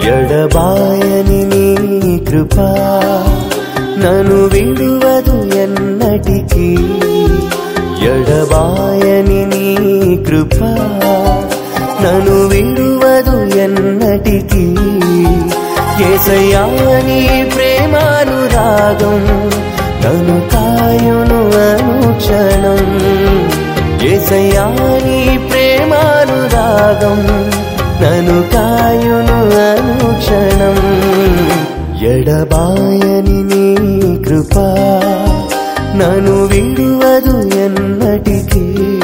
ఎడబాయని నీ కృప నన్ను విడువదు ఎన్నటికీ ఎడబాయని నీ కృప నన్ను విడువదు ఎన్నటికీ ఏసయ్యా నీ ప్రేమానురాగం నన్ను కాయును అనుక్షణం ఏసయ్యా నీ ప్రేమానురాగం నన్ను కాయును అనుక్షణం ఎడబాయని నీ కృప నన్ను విడువదు ఎన్నటికీ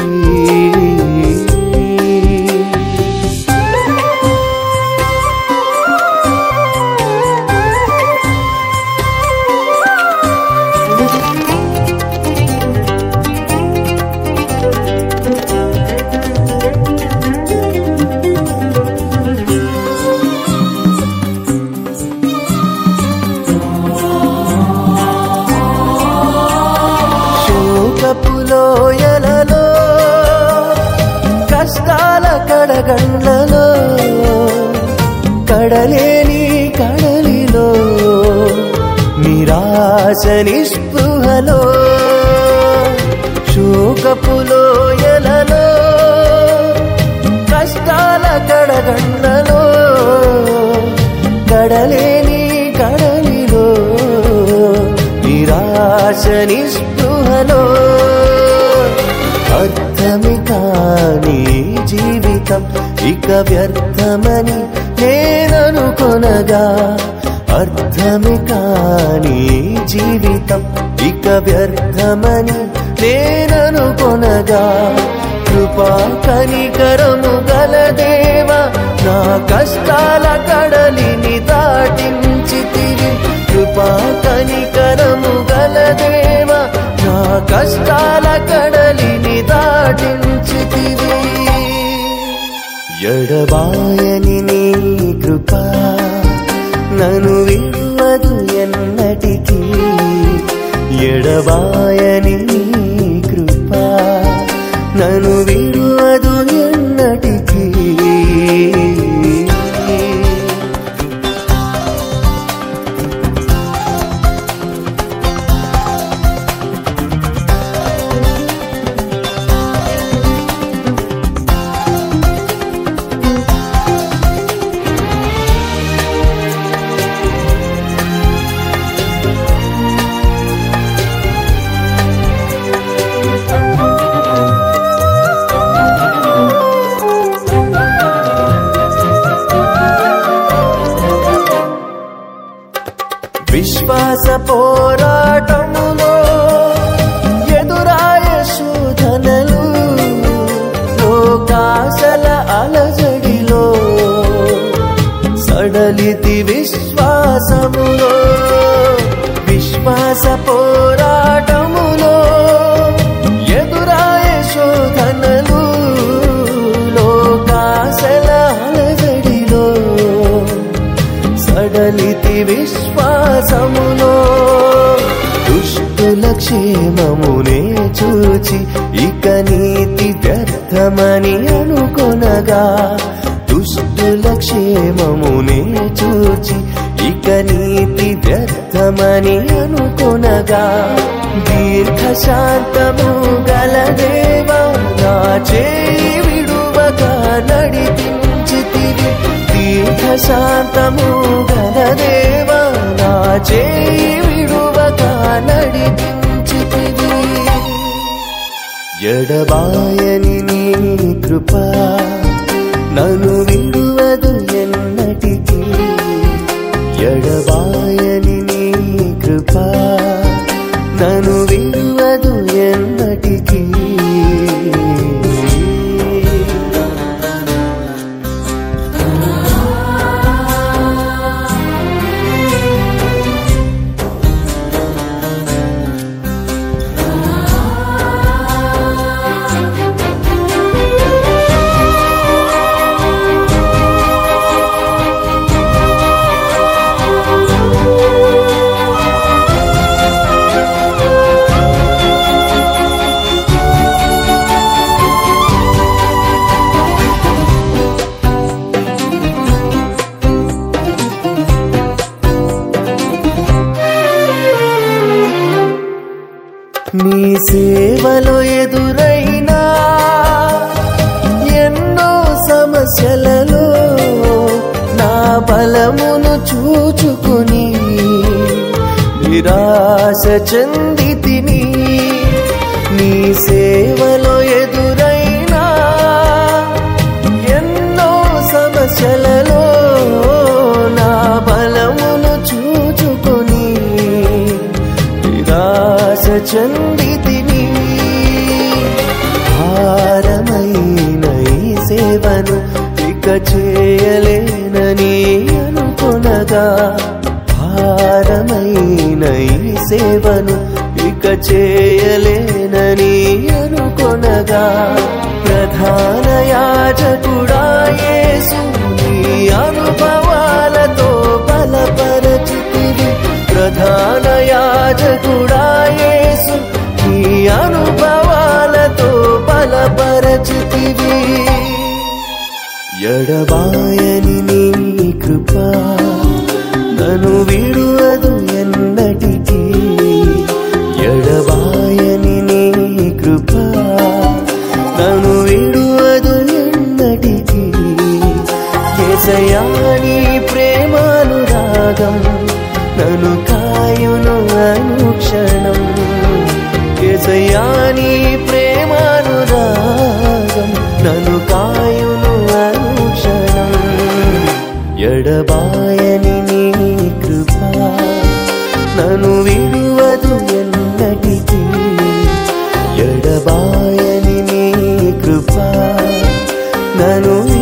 శోకపులోయలలో కష్టాల కడగండ్లలో కడలేని కడలిలో నిరాశ నిస్పృహలో శోకపులోయలలో కష్టాల కడగండ్లలో కడలేని కడలిలో నిరాశ నిస్పృహలో అర్థమి కాని జీవితం ఇక వ్యర్థమని నేననుకొనగా అర్థమి కాని జీవితం ఇక వ్యర్థమని నేననుకొనగా కృపా కనికరము గల దేవ నా కష్టాల కడలిని దాటించితివి కృపా కనికరము గల దేవ నా కష్టాల కడలిని దాటించితివి ఎడబాయని నీ కృప నన్ను విడువదు ఎన్నటికీ ఎడబాయని నీ కృప నన్ను విడువదు ఎన్నటికీ విశ్వాస పోరాటములో ఎదురాయ శోధనలు లోకాశల అలజడిలో సడలితి విశ్వాసములో విశ్వాస పోరాటములో ఎదురాయ శోధనలు లోకాశల అలజడిలో సడలితి విశ్వాసములో దుష్టుల క్షేమమునే చూచి ఇక నీతి వ్యర్థమని అనుకొనగా దుష్టుల క్షేమమునే చూచి ఇక నీతి వ్యర్థమని అనుకొనగా దీర్ఘశాంతము గల దేవ నా చేయి విడువక నడిపించితివి దీర్ఘశాంతము గల దేవ నా చేయి విడువక నడిపించితివి ఎడబాయని నీ కృప నన్ను విడువదు ఎన్నటికీ ఎడబాయని నీ కృప నన్ను విడువదు ఎన్నటికీ సేవలో ఎదురైనా ఎన్నో సమస్యలలో నా బలమును చూచుకుని నిరాశ చెందితిని నీ సేవలో ఎదురైనా ఎన్నో సమస్యలలో నా బలమును చూచుకొని నిరాశ చెందితిని భారమైన ఈ సేవను ఇక చేయలేనని అనుకొనగా భారమైన ఈ సేవను ఇక చేయలేనని అనుకొనగా ప్రధాన యాజకుడా యేసు నీ అనుభవాలతో బలపరచుతివి ప్రధాన యాజకుడా యేసు నీ అనుభవాలతో బలపరచుతివి ఎడబాయని నీ కృప నన్ను విడువదు ఎన్నటికీ ఎడబాయని నీ కృప నన్ను విడువదు ఎన్నటికీ కేసయాని ప్రేమానురాగం నన్ను కాయును అనుక్షణం కేసయాని ప్రేమానురాగం నన్ను కాయును అనుక్షణం ఎడబాయని నీ కృప నన్ను విడువదు ఎన్నటికీ ఎడబాయని నీ కృప నన్ను